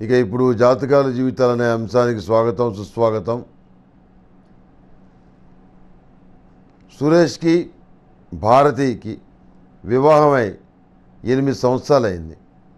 ఇక ఇప్పుడు జాతకాల జీవితాలు అనే అంశానికి స్వాగతం సుస్వాగతం సురేష్కి భారతికి వివాహమై ఎనిమిది సంవత్సరాలు అయింది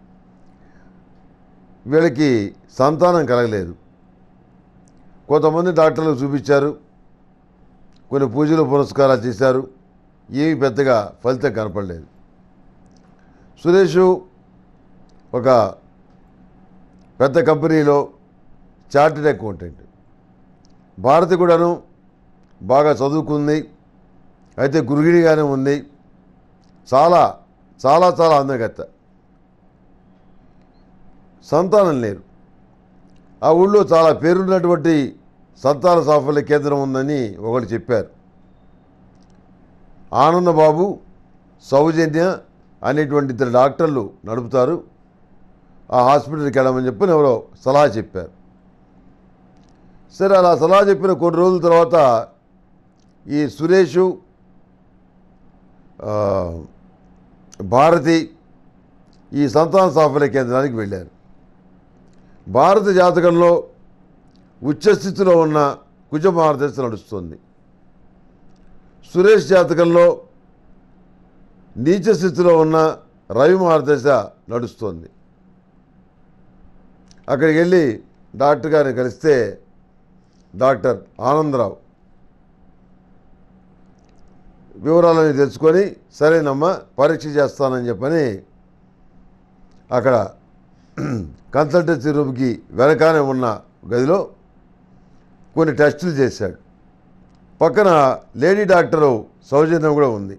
వీళ్ళకి సంతానం కలగలేదు కొంతమంది డాక్టర్లు చూపించారు కొన్ని పూజలు పురస్కారాలు చేశారు ఏమి పెద్దగా ఫలితం కనపడలేదు సురేషు ఒక పెద్ద కంపెనీలో చార్టెడ్ అకౌంటెంట్ భారతి కూడాను బాగా చదువుకుంది అయితే గృహిణిగానే ఉంది చాలా చాలా చాలా అందగత్త సంతానం లేరు ఆ ఊళ్ళో చాలా పేరున్నటువంటి సంతాన సాఫల్య కేంద్రం ఉందని ఒకరు చెప్పారు ఆనందబాబు సౌజన్య అనేటువంటి ఇద్దరు డాక్టర్లు నడుపుతారు ఆ హాస్పిటల్కి వెళ్ళమని చెప్పని ఎవరో సలహా చెప్పారు సరే అలా సలహా చెప్పిన కొన్ని రోజుల తర్వాత ఈ సురేషు ఆ, భారతి ఈ సంతాన సాఫల్య కేంద్రానికి వెళ్ళారు భారత జాతకంలో ఉచ్చస్థితిలో ఉన్న కుజమారదశ నడుస్తుంది సురేష్ జాతకంలో నీచ స్థితిలో ఉన్న రవి మార్గదశ నడుస్తుంది అక్కడికి వెళ్ళి డాక్టర్ గారిని కలిస్తే డాక్టర్ ఆనందరావు వివరాలని తెలుసుకొని సరేనమ్మా పరీక్ష చేస్తానని చెప్పని అక్కడ కన్సల్టెన్సీ రూమ్కి వెనకానే ఉన్న గదిలో కొన్ని టెస్టులు చేశాడు పక్కన లేడీ డాక్టరు సౌజన్యం కూడా ఉంది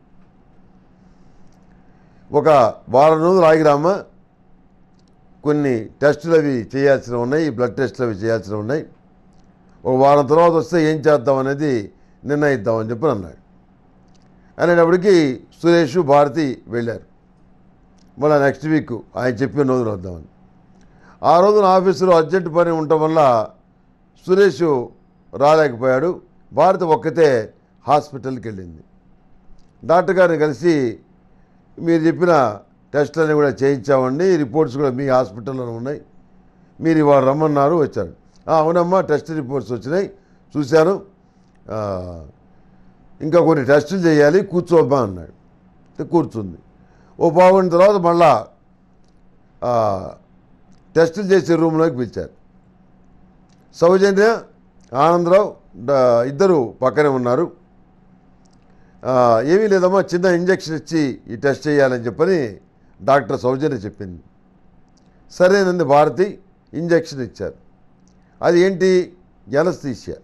ఒక వారం రోజులు ఆగిరామా కొన్ని టెస్టులు అవి చేయాల్సినవి ఉన్నాయి బ్లడ్ టెస్టులు అవి చేయాల్సినవి ఉన్నాయి ఒక వారం తర్వాత వస్తే ఏం చేద్దాం అనేది నిర్ణయిద్దామని చెప్పి అన్నాడు అనేటప్పటికి సురేష్ భారతి వెళ్ళారు మళ్ళీ నెక్స్ట్ వీక్ ఆయన చెప్పిన రోజులు వద్దామని ఆ రోజున ఆఫీసులో అర్జెంట్ పని ఉండటం వల్ల సురేష్ రాలేకపోయాడు భారతి ఒక్కతే హాస్పిటల్కి వెళ్ళింది డాక్టర్ గారిని కలిసి మీరు చెప్పిన టెస్టులన్నీ కూడా చేయించామండి రిపోర్ట్స్ కూడా మీ హాస్పిటల్లోనే ఉన్నాయి మీరు ఇవాళ రమ్మన్నారు వచ్చారు "ఆ, అవునమ్మా టెస్ట్ రిపోర్ట్స్ వచ్చినాయి చూశాను ఆ, ఇంకా కొన్ని టెస్టులు చేయాలి కూర్చోమ్మా అన్నాడు అయితే కూర్చుంది ఓ బాగున్న తర్వాత మళ్ళా ఆ, టెస్టులు చేసే రూమ్లోకి పిలిచారు సౌజన్య ఆనందరావు డ- ఇద్దరు పక్కనే ఉన్నారు ఆ, ఏమీ లేదమ్మా చిన్న ఇంజక్షన్ ఇచ్చి ఈ టెస్ట్ చేయాలని చెప్పని డాక్టర్ సౌజన్య చెప్పింది సరేనంది భారతి ఇంజక్షన్ ఇచ్చారు అది ఏంటి ఎనస్థీషియా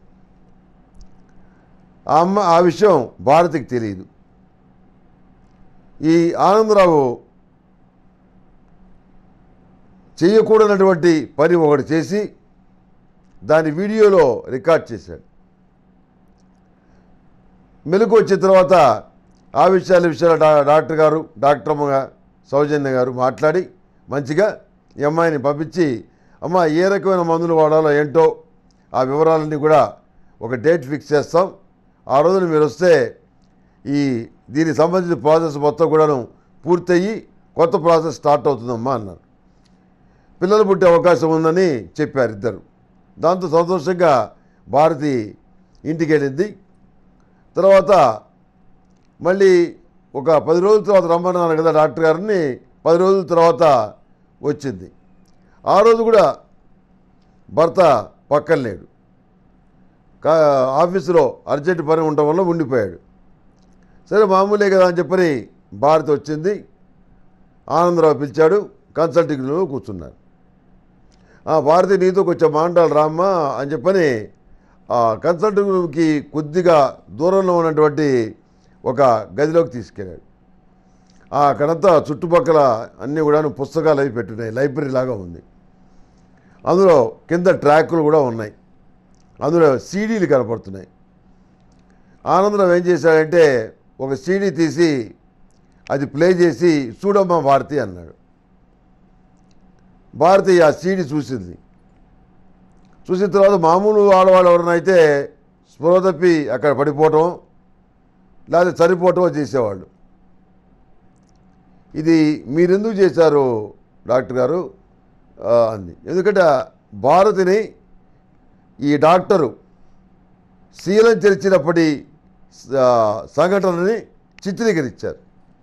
ఆ అమ్మ ఆ విషయం భారతికి తెలియదు ఈ ఆనందరావు చేయకూడనటువంటి పని ఒకటి చేసి దాని వీడియోలో రికార్డ్ చేశాడు మెలకు వచ్చిన తర్వాత ఆ విషయాల విషయాలు డా- డాక్టర్ గారు డాక్టర్ అమ్మ సౌజన్య గారు మాట్లాడి మంచిగా ఈ అమ్మాయిని పంపించి అమ్మ ఏ రకమైన మందులు వాడాలో ఏంటో ఆ వివరాలన్నీ కూడా ఒక డేట్ ఫిక్స్ చేస్తాం ఆ రోజున మీరు వస్తే ఈ దీనికి సంబంధించిన ప్రాసెస్ మొత్తం కూడాను పూర్తయ్యి కొత్త ప్రాసెస్ స్టార్ట్ అవుతుందమ్మా అన్నారు పిల్లలు పుట్టే అవకాశం ఉందని చెప్పారు ఇద్దరు దాంతో సంతోషంగా భారతి ఇంటికి వెళ్ళింది తర్వాత మళ్ళీ ఒక పది రోజుల తర్వాత రమ్మన్నాను కదా డాక్టర్ గారిని పది రోజుల తర్వాత వచ్చింది ఆ రోజు కూడా భర్త పక్కన లేడు కా ఆఫీసులో అర్జెంట్ పని ఉండటం వల్ల ఉండిపోయాడు సరే మామూలే కదా అని చెప్పని భారతి వచ్చింది ఆనందరావు పిలిచాడు కన్సల్టింగ్ రూమ్లో కూర్చున్నారు ఆ భారతి నీతో కొంచెం మాంటాలు రామ్మా అని చెప్పని ఆ కన్సల్టింగ్ రూమ్కి కొద్దిగా దూరంలో ఉన్నటువంటి ఒక గదిలోకి తీసుకెళ్ళాడు ఆ అక్కడంతా చుట్టుపక్కల అన్నీ కూడా పుస్తకాలు అవి పెట్టున్నాయి లైబ్రరీ లాగా ఉంది అందులో కింద ట్రాకులు కూడా ఉన్నాయి అందులో సీడీలు కనపడుతున్నాయి ఆనందరావు ఏం చేశాడంటే ఒక సీడీ తీసి అది ప్లే చేసి చూడమ్మా భారతి అన్నాడు భారతి ఆ సీడీ చూసింది చూసిన తర్వాత మామూలు ఆడవాళ్ళు ఎవరైనా అయితే స్పృహ తప్పి అక్కడ పడిపోవటం లేకపోతే చనిపోవటం చేసేవాళ్ళు ఇది మీరెందుకు చేశారు డాక్టర్ గారు ఆ, అంది ఎందుకంటే భారతిని ఈ డాక్టరు శీలం తెరిచినప్పటి ఆ, సంఘటనని చిత్రీకరించారు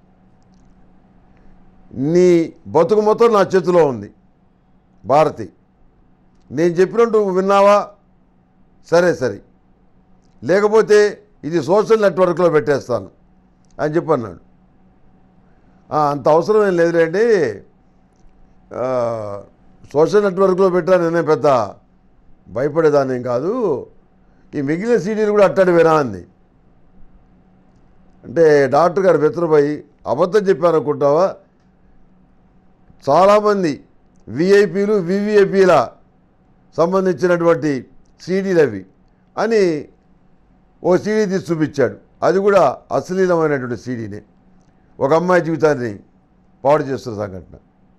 నీ బతుకు మొత్తం నా చేతిలో ఉంది భారతి నేను చెప్పినట్టు నువ్వు విన్నావా సరే సరే లేకపోతే ఇది సోషల్ నెట్వర్క్లో పెట్టేస్తాను అని చెప్పి అన్నాడు "ఆ, అంత అవసరం ఏం లేదులేండి ఆ, సోషల్ నెట్వర్క్లో పెట్టా నేనే పెద్ద భయపడేదాన్ని ఏం కాదు ఈ మిగిలిన సీడీలు కూడా అట్టాడు వినా అంది అంటే డాక్టర్ గారు బెత్తరపోయి అబద్ధం చెప్పారు అనుకుంటావా చాలామంది విఐపీలు వివిఐపీల సంబంధించినటువంటి సీడీలు అవి అని ఓ సీడీ తీసి చూపించాడు అది కూడా అశ్లీలమైనటువంటి సీడీనే ఒక అమ్మాయి జీవితాన్ని పాడు చేస్తున్న సంఘటన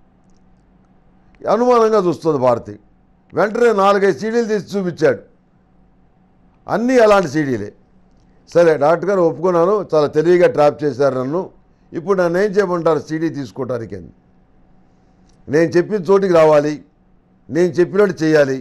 అనుమానంగా చూస్తుంది భారతి వెంటనే నాలుగైదు సీడీలు తీసి చూపించాడు అన్నీ అలాంటి సీడీలే సరే డాక్టర్ గారు ఒప్పుకున్నాను చాలా తెలివిగా ట్రాప్ చేశారు నన్ను ఇప్పుడు నన్ను ఏం చేయమంటారు సీడీ తీసుకోవటానికి అని నేను చెప్పిన చోటికి రావాలి నేను చెప్పినట్టు చేయాలి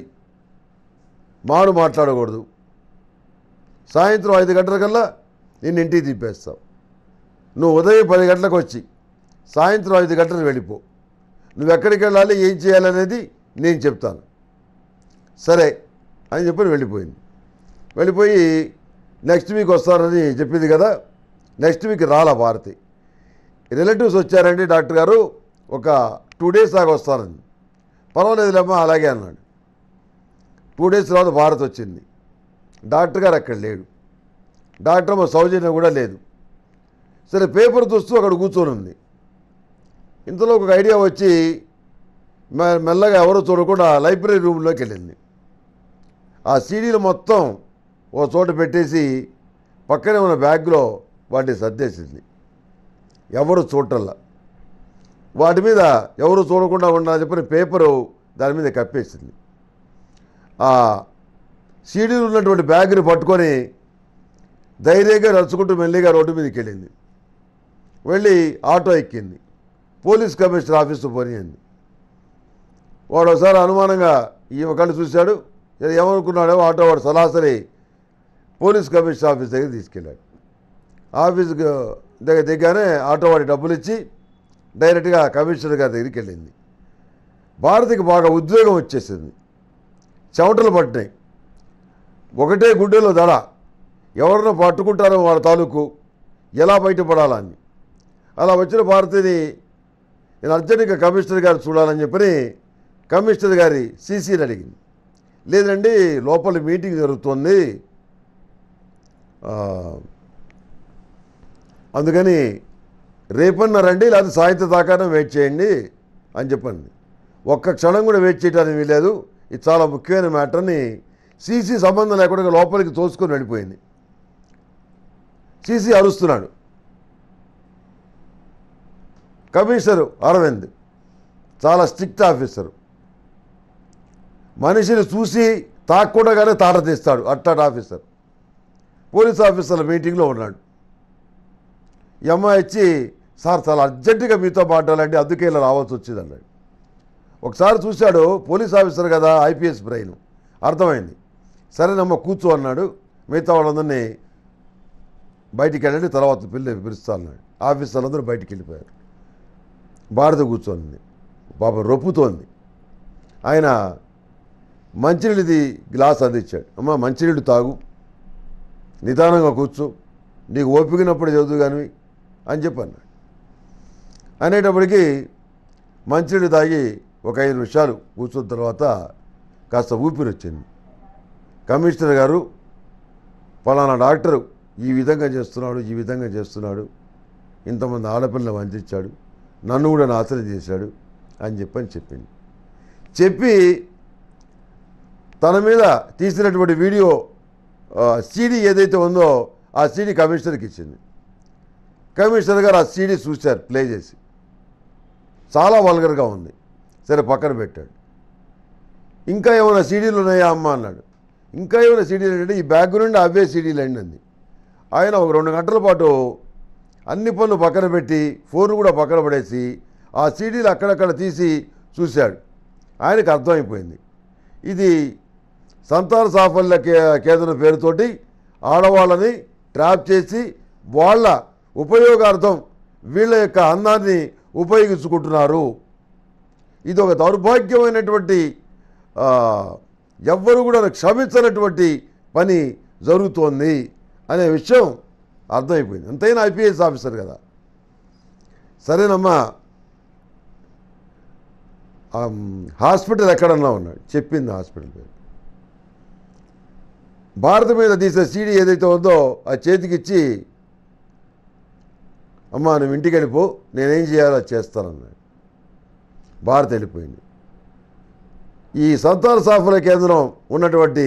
మాడు మాట్లాడకూడదు సాయంత్రం ఐదు గంటలకల్లా నిన్ను ఇంటికి తిప్పేస్తావు నువ్వు ఉదయం పది గంటలకు వచ్చి సాయంత్రం ఐదు గంటలకు వెళ్ళిపో నువ్వు ఎక్కడికి వెళ్ళాలి ఏం చేయాలనేది నేను చెప్తాను సరే అని చెప్పి వెళ్ళిపోయింది వెళ్ళిపోయి నెక్స్ట్ వీక్ వస్తానని చెప్పింది కదా నెక్స్ట్ వీక్ రాలా భారతి రిలేటివ్స్ వచ్చారండి డాక్టర్ గారు ఒక టూ డేస్ దాకా వస్తానండి పర్వాలేదులేమ్మా అలాగే అన్నాడు టూ డేస్ తర్వాత భారత్ వచ్చింది డాక్టర్ గారు అక్కడ లేడు డాక్టర్ మా సౌజన్యం కూడా లేదు సరే పేపర్ చూస్తూ అక్కడ కూర్చొని ఉంది ఇంతలో ఒక ఐడియా వచ్చి మె- మెల్లగా ఎవరు చూడకుండా లైబ్రరీ రూమ్లోకి వెళ్ళింది ఆ సీడీలు మొత్తం ఓ చోట పెట్టేసి పక్కనే ఉన్న బ్యాగ్లో వాటిని సర్దేసింది ఎవరు చూడటల్లా వాటి మీద ఎవరు చూడకుండా ఉండాలని చెప్పిన పేపరు దాని మీద కప్పేసింది ఆ సీడీలు ఉన్నటువంటి బ్యాగ్ని పట్టుకొని ధైర్యంగా నడుచుకుంటూ మెల్లిగా రోడ్డు మీదకి వెళ్ళింది వెళ్ళి ఆటో ఎక్కింది పోలీస్ కమిషనర్ ఆఫీసు పోనింది వాడు ఒకసారి అనుమానంగా ఈమె కళ్ళు చూశాడు ఇది ఏమనుకున్నాడో ఆటో వాడు సరాసరి పోలీస్ కమిషనర్ ఆఫీస్ దగ్గర తీసుకెళ్ళాడు ఆఫీస్కి దగ్గర దిగ్గానే ఆటో వాడి డబ్బులు ఇచ్చి డైరెక్ట్గా కమిషనర్ గారి దగ్గరికి వెళ్ళింది భారతికి బాగా ఉద్వేగం వచ్చేసింది చెమటలు పట్టినాయి ఒకటే గుండెలో దడ ఎవరినో పట్టుకుంటారో వాళ్ళ తాలూకు ఎలా బయటపడాలని అలా వచ్చిన భారతిని నేను అర్జెంటుగా కమిషనర్ గారు చూడాలని చెప్పని కమిషనర్ గారి సీసీని అడిగింది లేదండి లోపల మీటింగ్ జరుగుతుంది ఆ, అందుకని రేపన్నా రండి లేకపోతే సాయంత్రం దాకానే వెయిట్ చేయండి అని చెప్పండి ఒక్క క్షణం కూడా వెయిట్ చేయడానికి వీలేదు ఇది చాలా ముఖ్యమైన మ్యాటర్ని సీసీ సంబంధం లేకుండా లోపలికి తోసుకొని వెళ్ళిపోయింది సీసీ అరుస్తున్నాడు కమిషనరు అరవింద్ చాలా స్ట్రిక్ట్ ఆఫీసరు మనిషిని చూసి తాక్కుండగానే తాట తీస్తాడు అట్టాడు ఆఫీసర్ పోలీస్ ఆఫీసర్ల మీటింగ్లో ఉన్నాడు ఈ అమ్మాయి వచ్చి సార్ చాలా అర్జెంటుగా మీతో మాట్లాడాలంటే అందుకే ఇలా రావాల్సి వచ్చింది అన్నాడు ఒకసారి చూశాడు పోలీస్ ఆఫీసర్ కదా ఐపీఎస్ బ్రెయిన్ అర్థమైంది సరేనమ్మ కూర్చో అన్నాడు మిగతా వాళ్ళందరినీ బయటికి వెళ్ళండి తర్వాత పిల్ల పిలుస్తా అన్నాడు ఆఫీసర్లందరూ బయటికి వెళ్ళిపోయారు భారత కూర్చోంది పాప రొప్పుతోంది ఆయన మంచినీళ్ళది గ్లాస్ అందించాడు అమ్మ మంచినీళ్ళు తాగు నిదానంగా కూర్చో నీకు ఓపికనప్పుడు చదువు కానీ అని చెప్పి అన్నాడు అనేటప్పటికీ మంచినీళ్ళు తాగి ఒక ఐదు నిమిషాలు కూర్చున్న తర్వాత కాస్త ఊపిరి వచ్చింది కమిషనర్ గారు పలానా డాక్టరు ఈ విధంగా చేస్తున్నాడు ఈ విధంగా చేస్తున్నాడు ఇంతమంది ఆడపిల్లలు వంచాడు నన్ను కూడా నాశనం చేశాడు అని చెప్పని చెప్పింది చెప్పి తన మీద తీసినటువంటి వీడియో సీడీ ఏదైతే ఉందో ఆ సీడీ కమిషనర్కి ఇచ్చింది కమిషనర్ గారు ఆ సీడీ చూశారు ప్లే చేసి చాలా వల్గర్గా ఉంది సరే పక్కన పెట్టాడు ఇంకా ఏమైనా సీడీలు ఉన్నాయా అమ్మ అన్నాడు ఇంకా ఏమైనా సీడీలు అంటే ఈ బ్యాగ్ నుండి అవే సీడీలు అండి అంది ఆయన ఒక రెండు గంటల పాటు అన్ని పనులు పక్కన పెట్టి ఫోన్ కూడా పక్కన పడేసి ఆ సీడీలు అక్కడక్కడ తీసి చూశాడు ఆయనకు అర్థమైపోయింది ఇది సంతాన సాఫల్య కే కేంద్రం పేరుతోటి ఆడవాళ్ళని ట్రాప్ చేసి వాళ్ళ ఉపయోగార్థం వీళ్ళ యొక్క అందాన్ని ఉపయోగించుకుంటున్నారు ఇది ఒక దౌర్భాగ్యమైనటువంటి ఆ, ఎవ్వరు కూడా క్షమించనటువంటి పని జరుగుతోంది అనే విషయం అర్థమైపోయింది ఎంతైనా ఐపీఎస్ ఆఫీసర్ కదా సరేనమ్మా ఆమ్, హాస్పిటల్ ఎక్కడన్నా ఉన్నాడు చెప్పింది హాస్పిటల్ పేరు భారత మీద తీసే సీడీ ఏదైతే ఉందో ఆ చేతికిచ్చి అమ్మా నువ్వు ఇంటికి వెళ్ళిపో నేనేం చేయాలో అది చేస్తానన్నాడు భారత్ వెళ్ళిపోయింది ఈ సంతాన సాఫల్య కేంద్రం ఉన్నటువంటి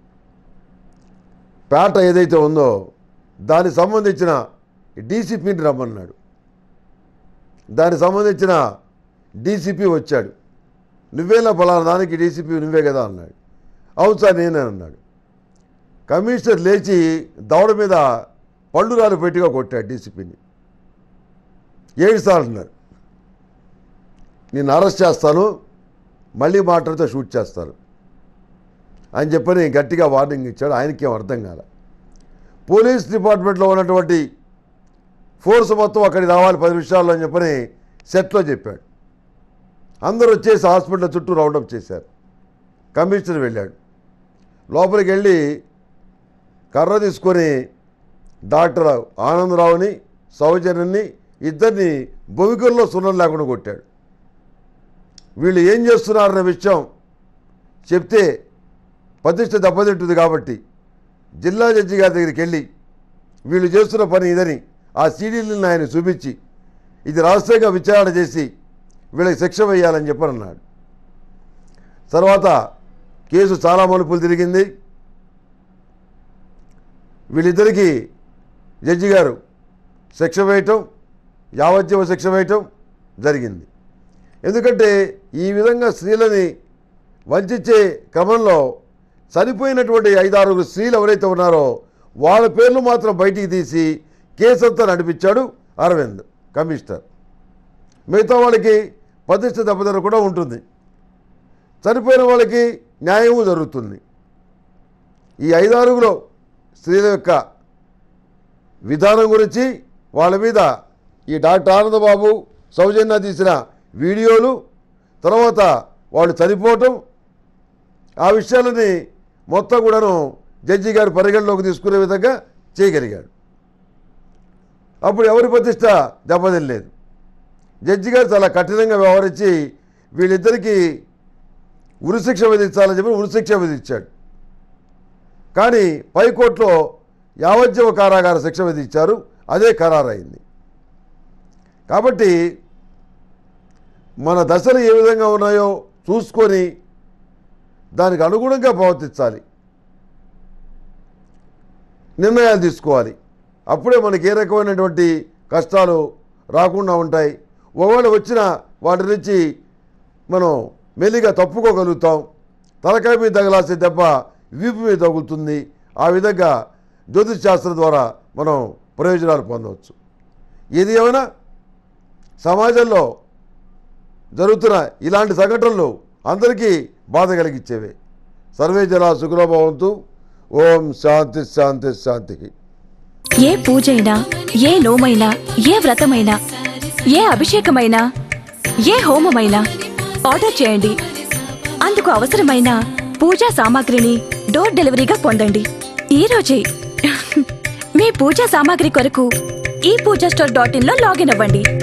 పేట ఏదైతే ఉందో దానికి సంబంధించిన డీసీపీని రమ్మన్నాడు దానికి సంబంధించిన డీసీపీ వచ్చాడు నువ్వేలా ఫలానా దానికి డీసీపీ నువ్వే కదా అన్నాడు అవును సార్ నేనే అన్నాడు కమిషనర్ లేచి దవడ మీద పళ్ళు రాలు పెట్టిగా కొట్టాడు డీసీపీని ఏడు సార్లు అన్నాడు నేను అరెస్ట్ చేస్తాను మళ్ళీ మాటలతో షూట్ చేస్తాను అని చెప్పని గట్టిగా వార్నింగ్ ఇచ్చాడు ఆయనకేం అర్థం కాల పోలీస్ డిపార్ట్మెంట్లో ఉన్నటువంటి ఫోర్స్ మొత్తం అక్కడికి రావాలి పది నిమిషాల్లో అని చెప్పని సెట్లో చెప్పాడు అందరూ వచ్చేసి హాస్పిటల్ చుట్టూ రౌండప్ చేశారు కమిషనర్ వెళ్ళాడు లోపలికి వెళ్ళి కర్ర తీసుకొని డాక్టర్ ఆనందరావుని సౌజన్యని ఇద్దరిని భూమికల్లో సున్నం లేకుండా కొట్టాడు వీళ్ళు ఏం చేస్తున్నారన్న విషయం చెప్తే ప్రతిష్ట దెబ్బతింటుంది కాబట్టి జిల్లా జడ్జి గారి దగ్గరికి వెళ్ళి వీళ్ళు చేస్తున్న పని ఇదని ఆ సీడీలను ఆయన చూపించి ఇది రహస్యంగా విచారణ చేసి వీళ్ళకి శిక్ష వేయాలని చెప్పని అన్నాడు తర్వాత కేసు చాలా మలుపులు తిరిగింది వీళ్ళిద్దరికీ జడ్జి గారు శిక్ష వేయటం యావజ్జీవ శిక్ష వేయటం జరిగింది ఎందుకంటే ఈ విధంగా స్త్రీలని వంచే క్రమంలో చనిపోయినటువంటి ఐదారుగురు స్త్రీలు ఎవరైతే ఉన్నారో వాళ్ళ పేర్లు మాత్రం బయటికి తీసి కేసంతా నడిపించాడు అరవింద్ కమిషనర్ మిగతా వాళ్ళకి ప్రతిష్ట దెబ్బతిన కూడా ఉంటుంది చనిపోయిన వాళ్ళకి న్యాయము జరుగుతుంది ఈ ఐదారుగులో స్త్రీల యొక్క విధానం గురించి వాళ్ళ మీద ఈ డాక్టర్ ఆనందబాబు సౌజన్య తీసిన వీడియోలు తర్వాత వాళ్ళు చనిపోవటం ఆ విషయాలని మొత్తం కూడాను జడ్జి గారు పరిగణలోకి తీసుకునే విధంగా చేయగలిగాడు అప్పుడు ఎవరి ప్రతిష్ట దెబ్బతినలేదు జడ్జి గారు చాలా కఠినంగా వ్యవహరించి వీళ్ళిద్దరికీ ఉరిశిక్ష విధించాలని చెప్పి ఉరిశిక్ష విధించాడు కానీ పైకోర్టులో యావజ్జీవ కారాగార శిక్ష విధించారు అదే ఖరారైంది కాబట్టి మన దశలు ఏ విధంగా ఉన్నాయో చూసుకొని దానికి అనుగుణంగా ప్రవర్తించాలి నిర్ణయాలు తీసుకోవాలి అప్పుడే మనకి ఏ రకమైనటువంటి కష్టాలు రాకుండా ఉంటాయి ఒకవేళ వచ్చిన వాటి నుంచి మనం మెల్లిగా తప్పుకోగలుగుతాం తలకాయ మీద తగలాల్సిన దెబ్బ వీపు మీద తగులుతుంది ఆ విధంగా జ్యోతిష్ శాస్త్రం ద్వారా మనం ప్రయోజనాలు పొందవచ్చు ఏది ఏమైనా సమాజంలో జరుగుతున్న ఇలాంటి సంఘటనలు అందరికీ బాధ కలిగించేవే సర్వే జన సుఖలోభవంతు ఓం శాంతి శాంతి శాంతి ఏ పూజైనా ఏ నోమైనా ఏ వ్రతమైనా ఏ అభిషేకమైనా ఏ హోమమైనా ఆర్డర్ చేయండి అందుకు అవసరమైన పూజా సామాగ్రిని డోర్ డెలివరీగా పొందండి ఈ రోజే మీ పూజా సామాగ్రి కొరకు ఈ పూజా స్టోర్ డాట్ ఇన్ లో లాగిన్ అవ్వండి